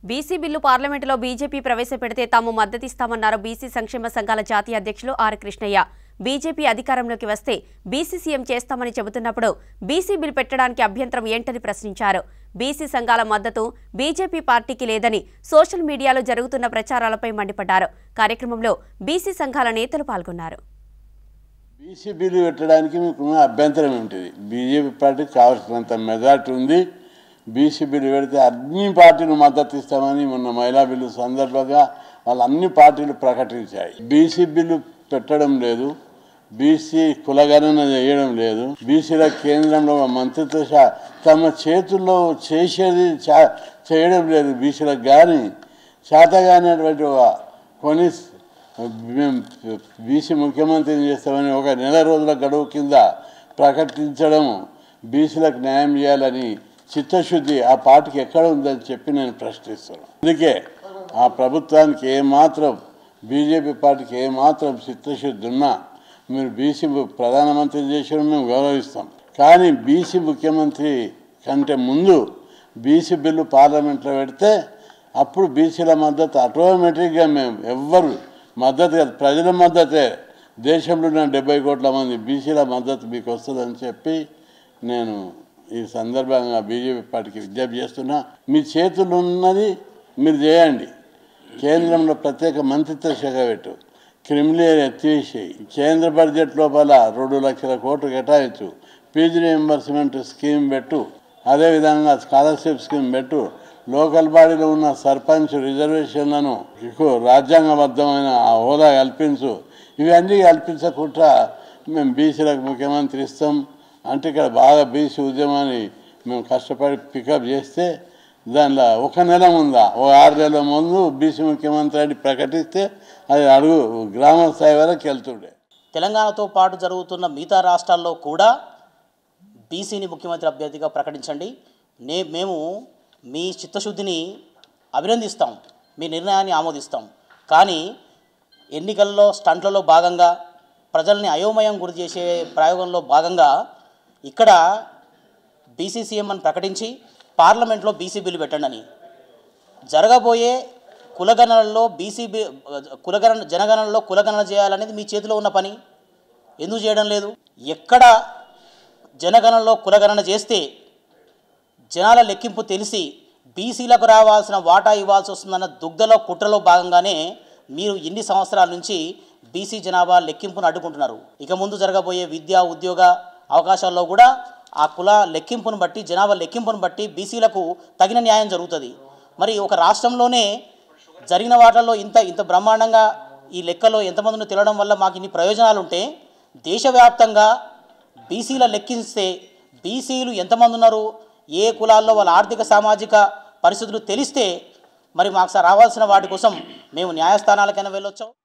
BC bill పార్లమెంటులో BJP ప్రవేశపెడితే తాము మద్దతిస్తామన్నారు బీసీ సంక్షేమ సంఘాల జాతీయ అధ్యక్షులు ఆర్ కృష్ణయ్య బీజేపీ అధికారంలోకి వస్తే బీసీ సీఎం చేస్తామని చెబుతున్నప్పుడు బీసీ బిల్ పెట్టడానికి అభ్యంతరం ఏంటని ప్రశ్నించారు బీసీ సంఘాల మద్దతు బీజేపీ పార్టీకి లేదని సోషల్ మీడియాలో జరుగుతున్న ప్రచారాలపై మండిపడ్డారు కార్యక్రమంలో బీసీ సంఘాల నేతలు పాల్గొన్నారు బీసీ బిల్లు పెట్టడానికి మీకున్న అభ్యంతరం ఏమిటిది బీజేపీ పార్టీకి కావాల్సినంత మెజార్టీ ఉంది బీసీ బిల్లు పెడితే అన్ని పార్టీలు మద్దతు ఇస్తామని మొన్న మహిళా బిల్లు సందర్భంగా వాళ్ళ అన్ని పార్టీలు ప్రకటించాయి బీసీ బిల్లు పెట్టడం లేదు బీసీ కులగణన చేయడం లేదు బీసీల కేంద్రంలో మంత్రిత్వ శాఖ తమ చేతుల్లో చేసేది చా- చేయడం లేదు బీసీలకు కానీ చేతగానటువంటి ఒక కొన్ని మేము బీసీ ముఖ్యమంత్రిని చేస్తామని ఒక నెల రోజుల గడువు కింద ప్రకటించడం బీసీలకు న్యాయం చేయాలని చిత్తశుద్ధి ఆ పార్టీకి ఎక్కడ ఉందని చెప్పి నేను ప్రశ్నిస్తున్నాను అందుకే ఆ ప్రభుత్వానికి ఏమాత్రం బీజేపీ పార్టీకి ఏమాత్రం చిత్తశుద్ధి ఉన్నా మీరు బీసీ ప్రధానమంత్రి చేసిన మేము గౌరవిస్తాం కానీ బీసీ ముఖ్యమంత్రి కంటే ముందు బీసీ బిల్లు పార్లమెంట్లో పెడితే అప్పుడు బీసీల మద్దతు ఆటోమేటిక్గా మేము ఎవ్వరు మద్దతు కాదు ప్రజల మద్దతే దేశంలో ఉన్న డెబ్బై కోట్ల మంది బీసీల మద్దతు మీకు వస్తుందని చెప్పి నేను ఈ సందర్భంగా బీజేపీ పార్టీకి విజ్ఞప్తి చేస్తున్నా మీ చేతులు ఉన్నది మీరు చేయండి కేంద్రంలో ప్రత్యేక మంత్రిత్వ శాఖ పెట్టు క్రిమినల్ ఎత్తివేసేయి కేంద్ర బడ్జెట్ లోపల రెండు లక్షల కోట్లు కేటాయించు పీజీ రియంబర్స్మెంట్ స్కీమ్ పెట్టు అదేవిధంగా స్కాలర్షిప్ స్కీమ్ పెట్టు లోకల్ బాడీలో ఉన్న సర్పంచ్ రిజర్వేషన్లను ఎక్కువ రాజ్యాంగబద్ధమైన ఆ హోదా కల్పించు ఇవన్నీ కల్పించకుండా మేము బీసీలకు ముఖ్యమంత్రి ఇస్తాం అంటే ఇక్కడ బాగా బీసీ ఉద్యమాన్ని మేము కష్టపడి పికప్ చేస్తే దానిలో ఒక నెల ముందా ఒక ఆరు నెలల ముందు బీసీ ముఖ్యమంత్రి అని ప్రకటిస్తే అది అడుగు గ్రామ స్థాయి వరకు వెళ్తుండే తెలంగాణతో పాటు జరుగుతున్న మిగతా రాష్ట్రాల్లో కూడా బీసీని ముఖ్యమంత్రి అభ్యర్థిగా ప్రకటించండి నే మేము మీ చిత్తశుద్ధిని అభినందిస్తాం మీ నిర్ణయాన్ని ఆమోదిస్తాం కానీ ఎన్నికల్లో స్టంట్లలో భాగంగా ప్రజల్ని అయోమయం గురి చేసే ప్రయోగంలో భాగంగా ఇక్కడ బీసీసీఎం అని ప్రకటించి పార్లమెంట్లో బీసీ బిల్లు పెట్టండి అని జరగబోయే కులగణనలో బీసీ బి- కులగణన జనగణనలో కులగణన చేయాలనేది మీ చేతిలో ఉన్న పని ఎందుకు చేయడం లేదు ఎక్కడ జనగణనలో కులగణన చేస్తే జనాల లెక్కింపు తెలిసి బీసీలకు రావాల్సిన వాటా ఇవ్వాల్సి వస్తుందన్న దుగ్ధలో కుట్రలో భాగంగానే మీరు ఇన్ని సంవత్సరాల నుంచి బీసీ జనాభా లెక్కింపును అడ్డుకుంటున్నారు ఇక ముందు జరగబోయే విద్యా ఉద్యోగ అవకాశాల్లో కూడా ఆ కుల లెక్కింపును బట్టి జనాభా లెక్కింపును బట్టి బీసీలకు తగిన న్యాయం జరుగుతుంది మరి ఒక రాష్ట్రంలోనే జరిగిన వాటిల్లో ఇంత ఇంత బ్రహ్మాండంగా ఈ లెక్కలో ఎంతమందిని తెలవడం వల్ల మాకు ఇన్ని ప్రయోజనాలు ఉంటే దేశవ్యాప్తంగా బీసీల లెక్కిస్తే బీసీలు ఎంతమంది ఉన్నారు ఏ కులాల్లో వాళ్ళ ఆర్థిక సామాజిక పరిస్థితులు తెలిస్తే మరి మాకు రావాల్సిన వాటి కోసం మేము న్యాయస్థానాలకైనా వెళ్ళొచ్చాం